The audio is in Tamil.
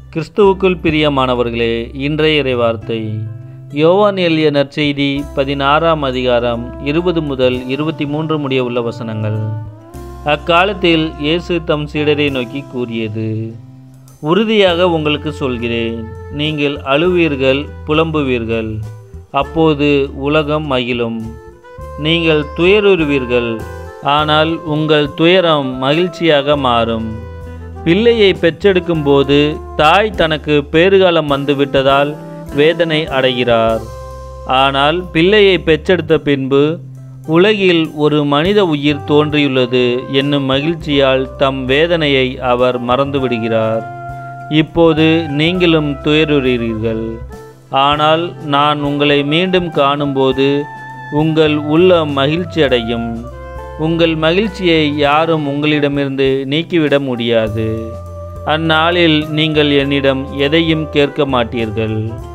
கிறிஸ்துவுக்குள் பிரியமானவர்களே இன்றைய இறைவார்த்தை யோவான் எளிய நற்செய்தி பதினாறாம் அதிகாரம் இருபது முதல் இருபத்தி மூன்று முடிய உள்ள வசனங்கள் அக்காலத்தில் இயேசு தம் சீடரை நோக்கி கூறியது உறுதியாக உங்களுக்கு சொல்கிறேன் நீங்கள் அழுவீர்கள் புலம்புவீர்கள் அப்போது உலகம் மகிழும் நீங்கள் துயருறுவீர்கள் ஆனால் உங்கள் துயரம் மகிழ்ச்சியாக மாறும் பிள்ளையை பெற்றெடுக்கும் போது தாய் தனக்கு பேறுகாலம் வந்துவிட்டதால் வேதனை அடைகிறார் ஆனால் பிள்ளையை பெற்றெடுத்த பின்பு உலகில் ஒரு மனித உயிர் தோன்றியுள்ளது என்னும் மகிழ்ச்சியால் தம் வேதனையை அவர் மறந்துவிடுகிறார் இப்போது நீங்களும் துயருறீர்கள் ஆனால் நான் உங்களை மீண்டும் காணும்போது உங்கள் உள்ளம் மகிழ்ச்சி அடையும் உங்கள் மகிழ்ச்சியை யாரும் உங்களிடமிருந்து நீக்கிவிட முடியாது அந்நாளில் நீங்கள் என்னிடம் எதையும் கேட்க மாட்டீர்கள்